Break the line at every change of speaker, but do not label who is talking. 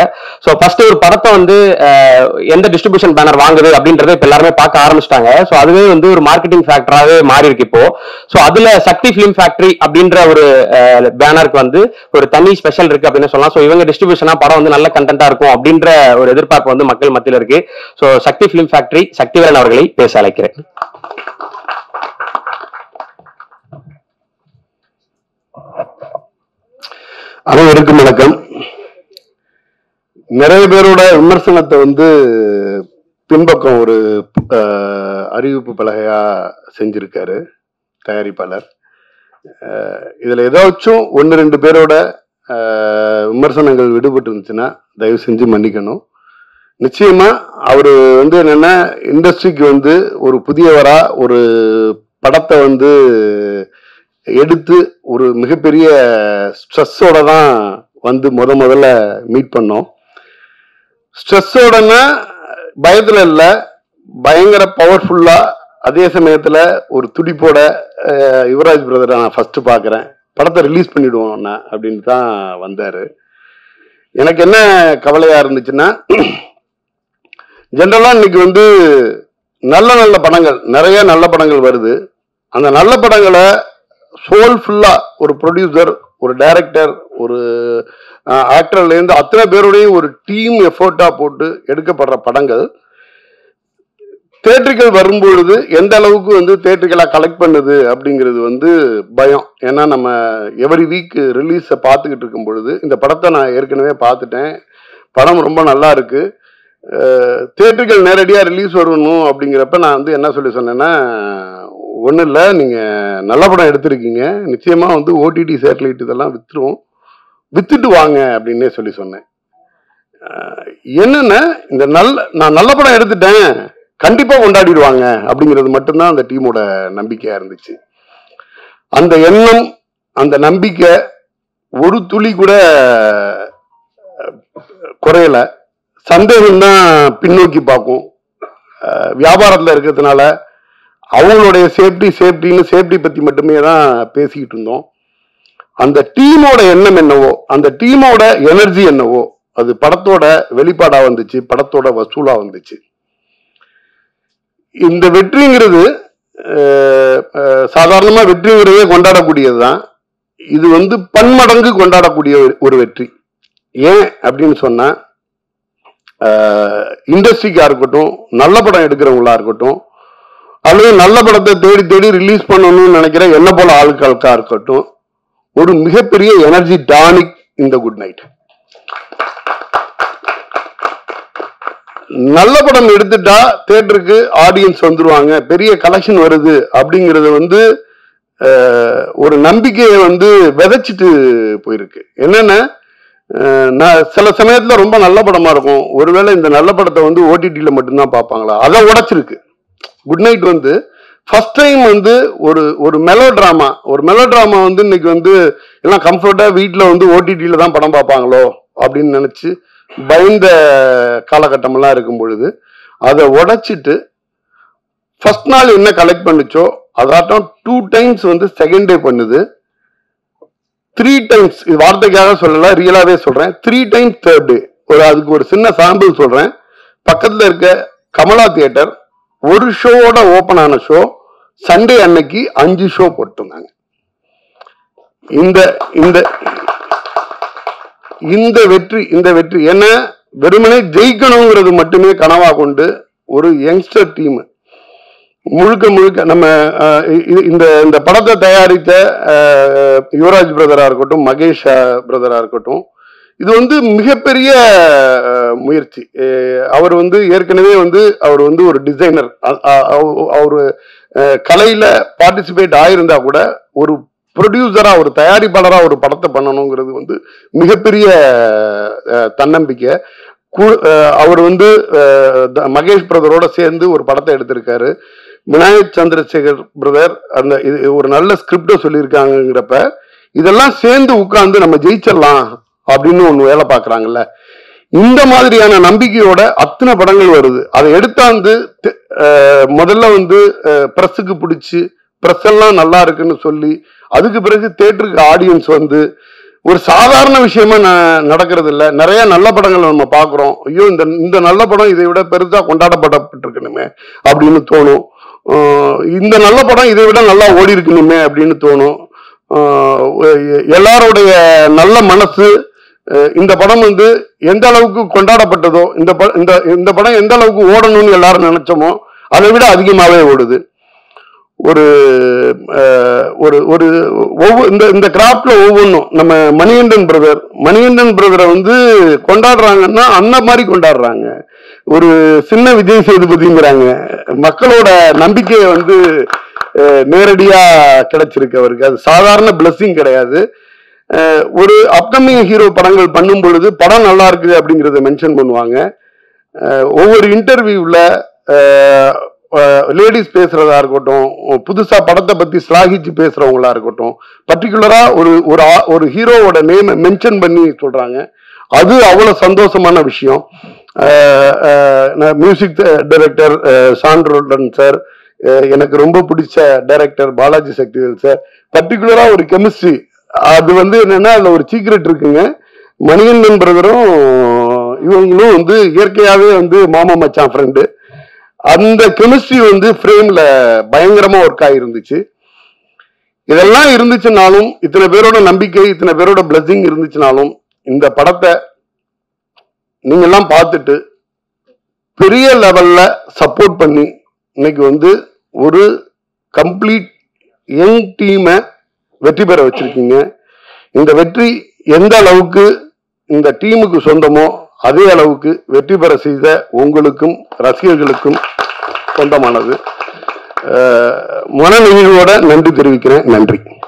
so first ஒரு படத்தை வந்து அஹ், எந்த டிஸ்ட்ரிபியூஷன் பேனர் வாங்குது அப்படின்றத இப்ப எல்லாருமே பார்க்க ஆரம்பிச்சிட்டாங்க ஸோ அதுவே வந்து ஒரு மார்க்கெட்டிங் ஃபேக்டராகவே மாறி இருக்கு இப்போ ஸோ அதுல சக்தி ஃபிலிம் ஃபேக்டரி அப்படின்ற ஒரு பேனருக்கு வந்து ஒரு தனி ஸ்பெஷல் இருக்கு அப்படின்னு சொல்லலாம் ஸோ இவங்க டிஸ்ட்ரிபியூஷனா படம் வந்து நல்ல கண்டென்ட்டா இருக்கும் அப்படின்ற ஒரு எதிர்பார்ப்பு வந்து மக்கள் மத்தியில் இருக்கு so Sakthi film factory Sakthivelan அவர்களை பேச அழைக்கிறேன்
அனைவருக்கும் வணக்கம் நிறைய பேரோட விமர்சனத்தை வந்து பின்பக்கம் ஒரு அஹ், அறிவிப்பு பலகையா செஞ்சிருக்காரு தயாரிப்பாளர் அஹ், இதுல ஏதாச்சும் ஒன்று ரெண்டு பேரோட அஹ், விமர்சனங்கள் விடுபட்டு இருந்துச்சுன்னா தயவு செஞ்சு மன்னிக்கணும் நிச்சயமா அவரு வந்து என்னன்னா இண்டஸ்ட்ரிக்கு வந்து ஒரு புதியவரா ஒரு படத்தை வந்து எடுத்து ஒரு மிகப்பெரிய ஸ்ட்ரெஸ்ஸோட தான் வந்து முத முதல்ல மீட் பண்ணோம் ஸ்ட்ரெஸ்ஸோடனா பயத்துல இல்லை பயங்கர பவர்ஃபுல்லா அதே சமயத்துல ஒரு துடிப்போட அஹ், யுவராஜ் பிரதரை நான் ஃபர்ஸ்ட் பார்க்குறேன் படத்தை ரிலீஸ் பண்ணிடுவோம் அண்ணா அப்படின்னு தான் வந்தாரு எனக்கு என்ன கவலையா இருந்துச்சுன்னா ஜென்ரலா இன்னைக்கு வந்து நல்ல நல்ல படங்கள் நிறைய நல்ல படங்கள் வருது அந்த நல்ல படங்களை சோல்ஃபுல்லா ஒரு ப்ரொடியூசர் ஒரு டைரக்டர் ஒரு ஆக்டர்ல இருந்து அத்தனை பேருடையும் ஒரு டீம் எஃபோர்ட்டா போட்டு எடுக்கப்படுற படங்கள் தேட்டர்கள் வரும்பொழுது எந்த அளவுக்கு வந்து தேட்டர்களா கலெக்ட் பண்ணுது அப்படிங்கிறது வந்து பயம் ஏன்னா நம்ம எவரி வீக் ரிலீஸை பார்த்துக்கிட்டு இருக்கும் பொழுது இந்த படத்தை நான் ஏற்கனவே பார்த்துட்டேன் படம் ரொம்ப நல்லா இருக்கு தேட்டர்கள் நேரடியாக ரிலீஸ் வரணும் அப்படிங்கிறப்ப நான் வந்து என்ன சொல்லி சொன்னேன்னா ஒன்றும் இல்லை நீங்கள் நல்ல படம் எடுத்திருக்கீங்க நிச்சயமாக வந்து ஓடிடி சேட்டலைட் இதெல்லாம் வித்துரும் வித்துட்டு வாங்க அப்படின்னே சொல்லி சொன்னேன் அஹ் என்னன்னா இந்த நல்ல நான் நல்ல படம் எடுத்துட்டேன் கண்டிப்பாக கொண்டாடிடுவாங்க அப்படிங்கிறது மட்டும்தான் அந்த டீமோட நம்பிக்கையாக இருந்துச்சு அந்த எண்ணம் அந்த நம்பிக்கை ஒரு துளி கூட அஹ், குறையல சந்தேகம் தான் பின்னோக்கி பார்க்கும் அஹ், வியாபாரத்துல இருக்கிறதுனால அவங்களுடைய சேஃப்டி சேஃப்டின்னு சேஃப்டி பத்தி மட்டுமே தான் பேசிக்கிட்டு இருந்தோம் அந்த டீமோட எண்ணம் என்னவோ அந்த டீமோட எனர்ஜி என்னவோ அது படத்தோட வெளிப்பாடா வந்துச்சு படத்தோட வசூலா வந்துச்சு இந்த வெற்றிங்கிறது அஹ், அஹ், சாதாரணமா வெற்றிங்கிறதே கொண்டாடக்கூடியது தான் இது வந்து பன்மடங்கு கொண்டாடக்கூடிய ஒரு- ஒரு வெற்றி ஏன் அப்படின்னு சொன்னா இண்டஸ்ட்ரிக்கா இருக்கட்டும் நல்ல படம் எடுக்கிறவங்களா இருக்கட்டும் அல்லது நல்ல படத்தை தேடி தேடி ரிலீஸ் பண்ணணும்னு நினைக்கிற என்ன போல ஆட்களுக்கா இருக்கட்டும் ஒரு மிகப்பெரிய எனர்ஜி டானிக் இந்த குட் நைட் நல்ல படம் எடுத்துட்டா தேட்டருக்கு ஆடியன்ஸ் வந்துருவாங்க பெரிய கலெக்ஷன் வருது அப்படிங்கறது வந்து அஹ், ஒரு நம்பிக்கையை வந்து விதைச்சிட்டு போயிருக்கு என்னன்னா அஹ், நான் சில சமயத்துல ரொம்ப நல்ல படமா இருக்கும் ஒருவேளை இந்த நல்ல படத்தை வந்து ஓடிடியில மட்டும்தான் பார்ப்பாங்களா அதை உடைச்சிருக்கு குட் நைட் வந்து ஃபர்ஸ்ட் டைம் வந்து ஒரு ஒரு மெலோ டிராமா ஒரு மெலோ டிராமா வந்து இன்னைக்கு வந்து எல்லாம் கம்ஃபர்ட்டா வீட்டில் வந்து ஓடிடியில தான் படம் பார்ப்பாங்களோ அப்படின்னு நினைச்சு பயந்த காலகட்டமெல்லாம் இருக்கும் பொழுது அதை உடைச்சிட்டு ஃபர்ஸ்ட் நாள் என்ன கலெக்ட் பண்ணுச்சோ அதாட்டம் டூ டைம்ஸ் வந்து செகண்ட் டே பண்ணுது த்ரீ டைம்ஸ் இது வார்த்தைக்காக சொல்லல ரியலாவே சொல்றேன் த்ரீ டைம்ஸ் தேர்ட் டே ஒரு அதுக்கு ஒரு சின்ன சாம்பிள் சொல்றேன் பக்கத்துல இருக்க கமலா தியேட்டர் ஒரு ஷோவோட ஓபன் ஆன ஷோ சண்டே அன்னைக்கு அஞ்சு ஷோ போட்டிருந்தாங்க இந்த இந்த இந்த வெற்றி இந்த வெற்றி ஏன்னா வெறுமனே ஜெயிக்கணுங்கிறது மட்டுமே கனவா கொண்டு ஒரு யங்ஸ்டர் டீம் முழுக்க முழுக்க நம்ம அஹ், இ- இந்த இந்த படத்தை தயாரித்த அஹ், யுவராஜ் பிரதரா இருக்கட்டும் மகேஷ் பிரதரா இருக்கட்டும் இது வந்து மிகப்பெரிய அஹ், முயற்சி அஹ், அவர் வந்து ஏற்கனவே வந்து அவர் வந்து ஒரு டிசைனர் அவர் கலையில பார்ட்டிசிபேட் ஆயிருந்தா கூட ஒரு ப்ரொடியூசரா ஒரு தயாரிப்பாளரா ஒரு படத்தை பண்ணணுங்கிறது வந்து மிகப்பெரிய அஹ், தன்னம்பிக்கை கு- அஹ், அவர் வந்து அஹ், த- மகேஷ் பிரதரோட சேர்ந்து ஒரு படத்தை எடுத்திருக்காரு விநாயக் சந்திரசேகர் பிரதர் அந்த இது ஒரு நல்ல ஸ்கிரிப்ட சொல்லியிருக்காங்கிறப்ப இதெல்லாம் சேர்ந்து உட்கார்ந்து நம்ம ஜெயிச்சிடலாம் அப்படின்னு ஒண்ணு வேலை பார்க்கறாங்கல்ல இந்த மாதிரியான நம்பிக்கையோட அத்தனை படங்கள் வருது அதை எடுத்தாந்து தெ- அஹ், முதல்ல வந்து ப்ரெஸ்ஸுக்கு பிடிச்சி ப்ரெஸ் எல்லாம் நல்லா இருக்குன்னு சொல்லி அதுக்கு பிறகு தேட்டருக்கு ஆடியன்ஸ் வந்து ஒரு சாதாரண விஷயமா ந- நடக்கிறது இல்ல நிறைய நல்ல படங்கள் நம்ம பாக்குறோம் ஐயோ இந்த இந்த நல்ல படம் இதை விட பெருசா கொண்டாடப்பட்டிருக்கணுமே அப்படின்னு தோணும் ஆஹ் இந்த நல்ல படம் இதை விட நல்லா ஓடி இருக்கணுமே அப்படின்னு தோணும் ஆஹ் எ- எல்லாருடைய நல்ல மனசு அஹ் இந்த படம் வந்து எந்த அளவுக்கு கொண்டாடப்பட்டதோ இந்த ப- இந்த இந்த படம் எந்த அளவுக்கு ஓடணும்னு எல்லாரும் நினைச்சோமோ அதை விட அதிகமாவே ஓடுது ஒரு அஹ், ஒரு ஒரு ஒவ்வொரு இந்த இந்த கிராஃப்ட்ல ஒவ்வொன்றும் நம்ம மணிகண்டன் பிரதர் மணிகண்டன் பிரதரை வந்து கொண்டாடுறாங்கன்னா அந்த மாதிரி கொண்டாடுறாங்க ஒரு சின்ன விஜய் சேதுபதிங்கிறாங்க மக்களோட நம்பிக்கையை வந்து அஹ், நேரடியா கிடைச்சிருக்கு அவருக்கு அது சாதாரண பிளஸ்ஸிங் கிடையாது அஹ், ஒரு அப்கமிங் ஹீரோ படங்கள் பண்ணும் பொழுது படம் நல்லா இருக்குது அப்படிங்கறத மென்ஷன் பண்ணுவாங்க அஹ், ஒவ்வொரு இன்டர்வியூல லேடிஸ் பேசுறதா இருக்கட்டும் புதுசா படத்தை பத்தி ஸ்லாகிச்சு பேசுறவங்களா இருக்கட்டும் பர்டிகுலரா ஒரு ஒரு ஆ- ஒரு ஹீரோவோட நேம் மென்ஷன் பண்ணி சொல்றாங்க அது அவ்வளவு சந்தோஷமான விஷயம் மியூசிக் டைரக்டர் சாண்ட்ரோல்டன் சார் எனக்கு ரொம்ப பிடிச்ச டைரக்டர் பாலாஜி சக்திவேல் சார் பர்டிகுலரா ஒரு கெமிஸ்ட்ரி அது வந்து என்னன்னா அதுல ஒரு சீக்ரெட் இருக்குங்க மணிகண்டன் பிரதரும் இவங்களும் வந்து இயற்கையாவே வந்து மாமா மச்சான் ஃப்ரெண்டு அந்த கெமிஸ்ட்ரி வந்து ஃப்ரேம்ல பயங்கரமா ஒர்க் ஆகிருந்துச்சு இதெல்லாம் இருந்துச்சுனாலும் இத்தனை பேரோட நம்பிக்கை இத்தனை பேரோட பிளஸிங் இருந்துச்சுனாலும் இந்த படத்தை நீங்க எல்லாம் பார்த்துட்டு பெரிய லெவல்ல சப்போர்ட் பண்ணி இன்னைக்கு வந்து ஒரு கம்ப்ளீட் யங் டீமை வெற்றி பெற வச்சிருக்கீங்க இந்த வெற்றி எந்த அளவுக்கு இந்த டீமுக்கு சொந்தமோ அதே அளவுக்கு வெற்றி பெற செய்த உங்களுக்கும் ரசிகர்களுக்கும் சொந்தமானது அஹ் மன நெகிழ்வோட நன்றி தெரிவிக்கிறேன் நன்றி